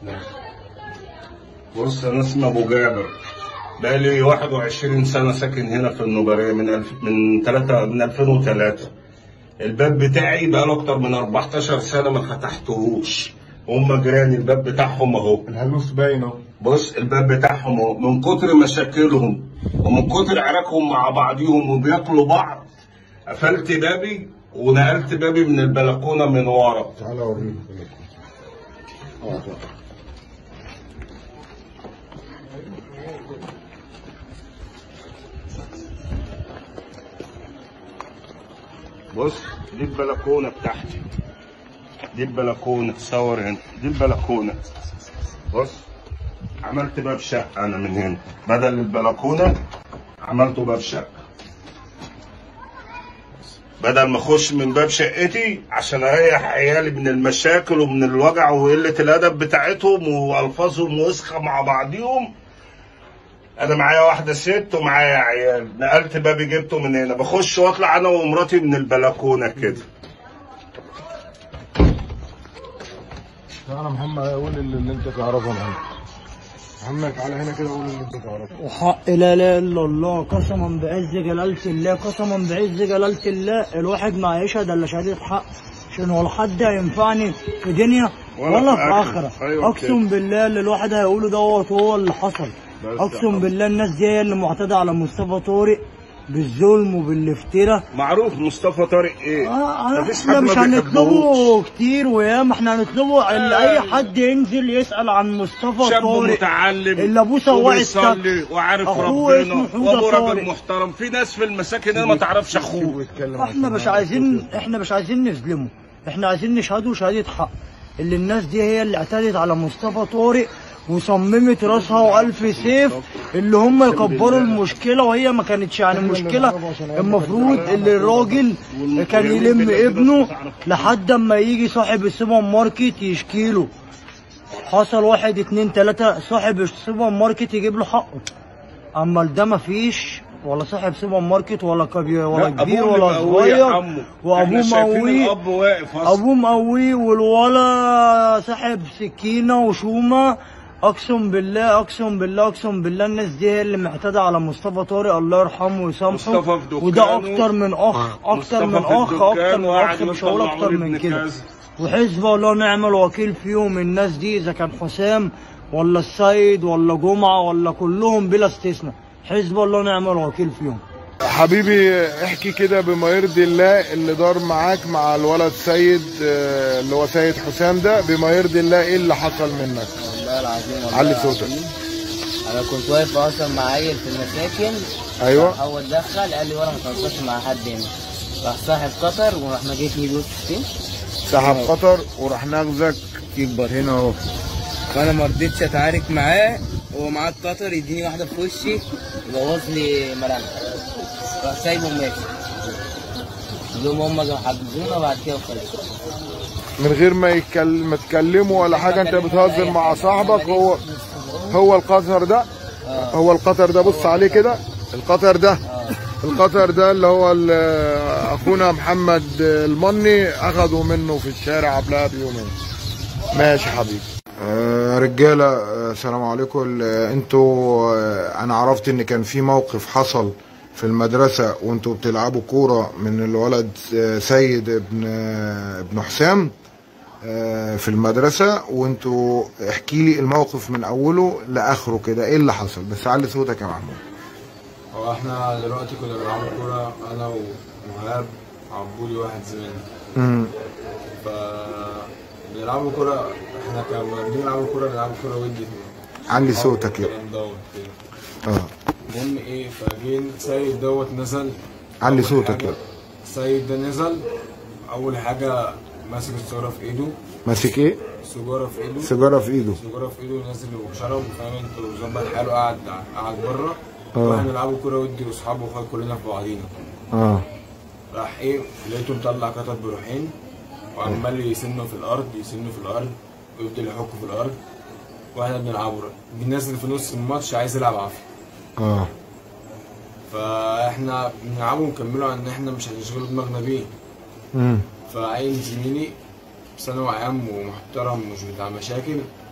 بص انا اسمي ابو جابر بقالي 21 سنه ساكن هنا في النوبريه من الف... من 3 من 2003 الباب بتاعي بقاله اكتر من 14 سنه ما فتحتهوش هم جيراني الباب بتاعهم اهو الهلوس باين اهو بص الباب بتاعهم اهو من كتر مشاكلهم ومن كتر عراكهم مع بعضيهم وبياكلوا بعض قفلت بابي ونقلت بابي من البلكونه من ورا تعالى اوريك بص دي البلكونه بتاعتي دي البلكونه صور هنا دي البلكونه بص عملت باب شقه انا من هنا بدل البلكونه عملته باب شقه بدل ما اخش من باب شقتي عشان اريح عيالي من المشاكل ومن الوجع وقله الادب بتاعتهم والفاظهم وسخه مع بعضيهم انا معايا واحده ست ومعايا عيال نقلت بابي جبته من هنا بخش واطلع انا ومراتي من البلكونه كده تعالى محمد قول اللي, اللي انت تعرفه يا محمد محمد تعالى هنا كده قول اللي انت تعرفه وحق لا اله الا الله قسما بعز جلالة الله قسما بعز جلالة الله الواحد ما يشهد الا شهادة حق عشان ولا حد هينفعني في دنيا ولا ولا في في آخرة. اخره أيوة اقسم بالله اللي الواحد هيقوله دوت هو اللي حصل بس اقسم بالله الناس دي هي اللي معتدى على مصطفى طارق بالظلم وبالافتراء معروف مصطفى طارق ايه آه مفيش احنا حد مش ما هنطلبه كتير وياما احنا هنطلبه اللي اي حد ينزل يسال عن مصطفى شاب طارق متعلم اللي ابوه سواق وبيصلي التاكسي. وعارف أخوه اسمه ربنا حودة وابوه راجل طارق. محترم في ناس في المساكن هنا ما تعرفش اخوه ويتكلم احنا مش عايزين احنا مش عايزين نظلمه احنا عايزين نشهده شهاده حق اللي الناس دي هي اللي اعتدت على مصطفى طارق وصممت راسها والف سيف اللي هم يكبروا المشكله وهي ما كانتش يعني مشكله المفروض اللي الراجل كان يلم ابنه لحد اما يجي صاحب السوبر ماركت يشكيله حصل واحد اتنين تلاته صاحب السوبر ماركت يجيب له حقه اما ده مفيش ولا صاحب سوبر ماركت ولا كبير ولا لا، كبير أبوه ولا اللي مقويه يا صغير عمو. إحنا وابوه شايفين مقويه الاب واقف اصلا ابوه مقويه والولا ساحب سكينه وشومه اقسم بالله اقسم بالله اقسم بالله الناس دي هي اللي معتاده على مصطفى طارق الله يرحمه ويسامحه مصطفى في دكانه. وده اكتر من اخ اكتر مصطفى من في اخ اكتر الدكان من وقاعد اخ مش هقول يطلع اكتر ولد من ابن كده كذا. وحزب الله نعم الوكيل فيهم الناس دي اذا كان حسام ولا السيد ولا جمعه ولا كلهم بلا استثناء حزب الله نعم الوكيل فيهم حبيبي احكي كده بما يرضي الله اللي دار معاك مع الولد سيد آه، اللي هو سيد حسام ده بما يرضي الله ايه اللي حصل منك والله العظيم والله علي العظيم. صوتك. انا كنت واقف اصلا مع عيل في المساكن ايوه هو اتدخل قال لي وانا ما تنصرش مع حد هنا راح صاحب قطر وراح مجيتني بيوت فين سحب خطر وراح ناخذك يكبر هنا اهو فانا ما رضيتش اتعارك معاه هو معاه القطر يديني واحده في وشي يبوظ لي ملامحي راح سايبه وماشي لهم هم كانوا حجزونا بعد كده وخلصوا من غير ما يتكلم ما تكلمه ولا حاجه انت بتهزر مع صاحبك هو هو القطر ده هو القطر ده بص عليه كده القطر ده القطر ده اللي هو ال- اخونا محمد المني اخذوا منه في الشارع قبلها بيومين ماشي حبيبي آه رجاله آه السلام عليكم آه انتوا آه انا عرفت ان كان في موقف حصل في المدرسه وانتوا بتلعبوا كوره من الولد آه سيد ابن آه ابن حسام آه في المدرسه وانتوا احكي لي الموقف من اوله لاخره كده ايه اللي حصل بس علي صوتك يا محمود هو احنا دلوقتي كنا بنلعب كورة انا ومهاب عبودي واحد زميلنا امم ف بنلعبوا كورة احنا كنا بنلعب كورة بنلعب كورة ودي علي صوتك كده الكلام دوت كده اه المهم ايه فجين سيد دوت نزل علي أول صوتك حاجة كده سيد ده نزل اول حاجة ماسك السيجارة في ايده ماسك ايه سيجارة في ايده سيجاره في ايده سيجارة في ايده نازل وشرب فاهم انت وظبط حاله قاعد قاعد بره اه. واحنا بنلعبوا كورة ودي واصحابه واخوات كلنا في بعضينا اه راح ايه لقيته مطلع كتب بروحين وعمال يسنه في الارض يسنه في الارض ويفضل يحكه في الارض واحنا بنلعبه بينزل في نص الماتش عايز يلعب عافيه اه فاحنا بنلعبه ونكمله عن ان احنا مش هنشغل دماغنا بيه امم فعين زميلي ثانوي عام ومحترم مش بتاع مشاكل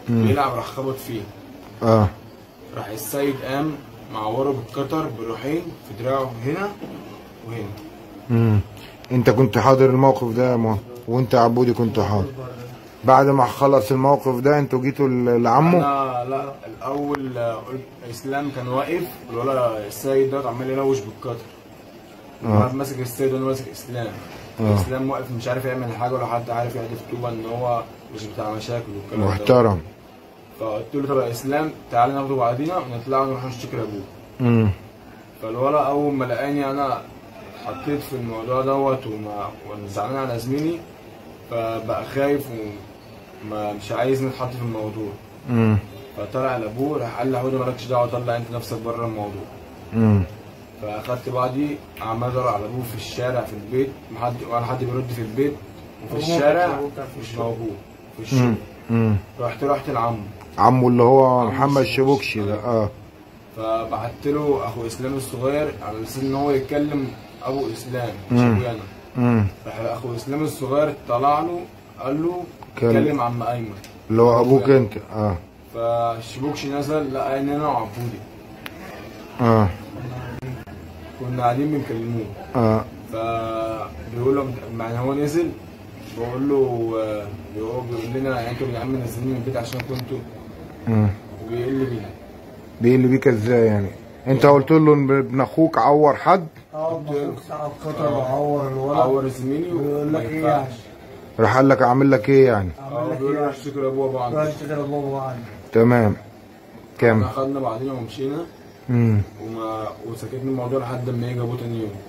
بيلعب راح خبط فيه اه راح السيد قام معوره بالقطر بروحين في دراعه هنا وهنا امم انت كنت حاضر الموقف ده يا مو وانت يا عبودي كنت حاضر بعد ما خلص الموقف ده انتوا جيتوا ل- لعمه انا لا الاول آه، قلت اسلام كان واقف الولا السيد ده عمال يلوش بالقطر واحد ماسك السيد وانا ماسك اسلام آه. اسلام واقف مش عارف يعمل حاجه ولا حد عارف يحدف طوبه ان هو مش بتاع مشاكل والكلام ده محترم فقلت له طب يا اسلام تعالى ناخده بعضينا ونطلع ونروح نشتكي لابوه امم فالولا اول ما لقاني انا حطيت في الموضوع دوت وما وانا زعلان على زميلي فبقى خايف وما مش عايز نتحط في الموضوع امم فطلع لابوه راح قال لي حودي مالكش دعوه طلع انت نفسك بره الموضوع امم فاخدت بعضي عمال ادور على ابوه في الشارع في البيت محد ولا حد بيرد في البيت وفي الشارع مش موجود في الشغل امم رحت رحت لعمه عمه اللي هو محمد شبوكشي ده اه فبعت له اخو اسلام الصغير على اساس ان هو يتكلم ابو اسلام مش مم. ابويا انا امم راح اخو اسلام الصغير طلع له قال له كلم. كلم عم ايمن اللي هو ابوك انت اه فالشبوكش نزل لقى ان انا وعبودي اه كنا قاعدين بنكلموه اه فبيقول له يعني هو نزل بقول له آه، هو بيقول لنا يعني انتوا يا عم نازلين من البيت عشان كنتوا امم وبيقل بينا بيقل بيك ازاي يعني انت قلت له ان ابن اخوك عور حد اه مبروك ساعة خطر وعور الولد عور زميلي بيقول وما لك ايه ينفعش راح قال لك اعمل لك ايه يعني اه عمل لك بيقول له ايه روح اشتكي لابوه روح بعض اشتغل بابا وعلي تمام كام احنا خدنا بعضينا ومشينا امم وما وسكتنا الموضوع لحد ما يجي ابوه تاني يوم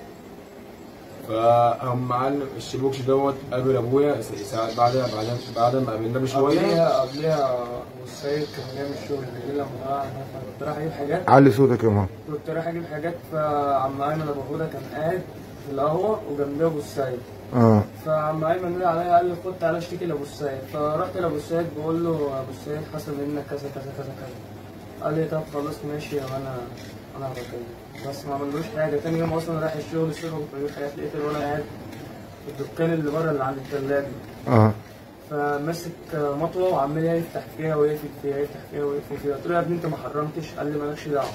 فهم معلم الشبوكش دوت قابل ابويا ساعات بعد بعد بعد ما قابلناه بشويه قبليها قبليها والسيد كان جاي من الشغل بالليل لما طلع كنت رايح اجيب حاجات علي صوتك يا ماما كنت رايح اجيب حاجات فعم ايمن ابو هدى كان قاعد في القهوه وجنبيه ابو السيد اه فعم ايمن نادى عليا قال لي خد تعالى اشتكي لابو السيد فرحت لابو السيد بقول له ابو السيد حصل منك كذا كذا كذا كذا قال لي طب خلاص ماشي وانا انا هبكلمك بس ما عملوش حاجه تاني يوم اصلا رايح الشغل الصبح كنت بجيب حاجات لقيت الولد قاعد في الدكان اللي بره اللي عند الثلاجه اه فماسك مطوه وعمال يفتح فيها ويقفل فيها يفتح فيها ويقفل فيها قلت له يا ابني انت ما حرمتش قال لي مالكش دعوه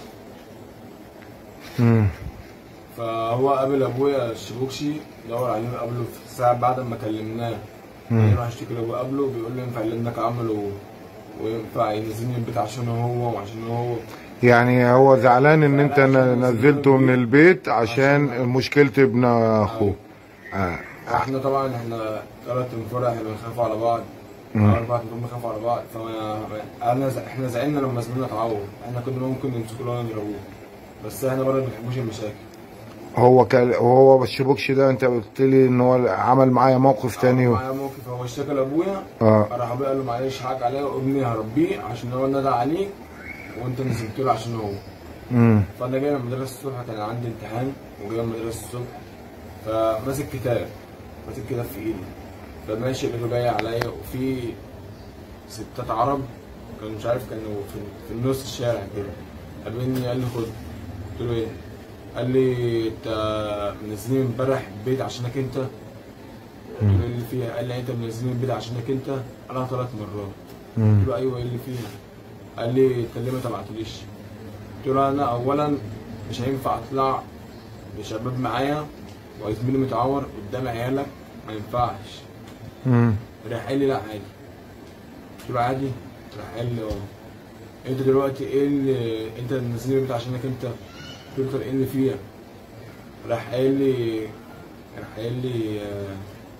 امم فهو قابل ابويا الشبوكشي دور عليه قبله في ساعه بعد ما كلمناه يعني راح اشتكي لابويا قبله بيقول له ينفع اللي ابنك عمله وينفع ينزلني البيت عشان هو وعشان هو يعني هو زعلان ان انت ن- نزلته من البيت عشان مشكلة ابن اخوه آه. احنا طبعا احنا ثلاث انفار احنا بنخاف على بعض اربع انفار بنخاف على بعض فما انا ز- احنا زعلنا لما زميلنا اتعور احنا كنا ممكن نمسكه له ونضربوه بس احنا برضه ما بنحبوش المشاكل هو كان هو الشبوكش ده انت قلت لي ان هو عمل معايا موقف تاني و... معايا موقف هو اشتكى لابويا اه راح ابويا قال له معلش حاج عليا وابني هربيه عشان هو نادى عليك وانت نزلت له عشان هو امم فانا جاي من المدرسه الصبح كان عندي امتحان وجاي من المدرسه الصبح فماسك كتاب ماسك كتاب في ايدي فماشي لقيته جاي عليا وفي ستات عرب كانوا مش عارف كانوا في, في النص الشارع كده قابلني قال لي خد قلت له ايه؟ قال لي انت منزلين امبارح البيت عشانك انت قلت له ايه اللي فيها؟ قال لي انت منزلين البيت عشانك انت؟ قالها ثلاث مرات امم قلت له ايوه ايه اللي فيها؟ قال لي انت ليه ما تبعتليش؟ قلت له انا اولا مش هينفع اطلع بشباب معايا وزميلي متعور قدام عيالك ما ينفعش امم راح قال لي لا عادي قلت له عادي راح قال لي اه انت دلوقتي ايه اللي انت منزلني البيت عشانك انت قلت له طب ايه اللي فيها راح قال لي راح قال لي آه،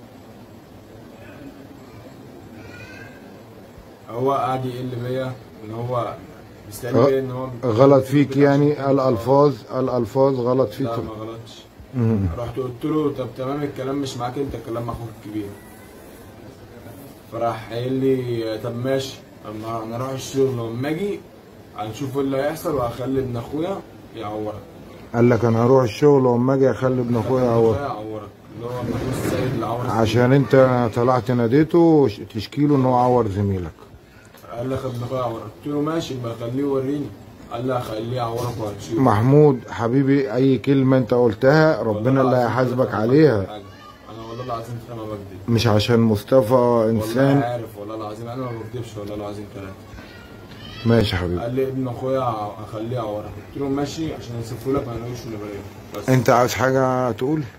هو قعد يقل بيا ان هو مستني بيا ان هو غلط فيك يعني الالفاظ الالفاظ غلط فيك لا ما غلطش امم رحت قلت له طب تمام الكلام مش معاك انت الكلام مع اخوك الكبير فراح قايل لي طب ماشي اما انا اروح الشغل واما اجي هنشوف ايه اللي هيحصل وهخلي ابن اخويا يعورك قال لك انا هروح الشغل واما اجي اخلي ابن اخويا يعور يعورك اللي هو ابن اخويا السيد اللي عور عشان انت طلعت ناديته تشكي له ان هو عور زميلك قال لي خد ابن اخويا يعورك قلت له ماشي يبقى خليه يوريني قال لي هخليه يعورك وهتشوف محمود حبيبي اي كلمة انت قلتها ربنا اللي هيحاسبك عليها انا والله العظيم انا ما بكذب مش عشان مصطفى والله انسان عارف والله العظيم انا ما بكذبش والله العظيم ثلاثه ماشي يا حبيبي قال لي ابن اخويا اخليه اعورك قلت له ماشي عشان يصفوا لك ما يلاقوش اللي بلاقيه بس انت عاوز حاجه تقول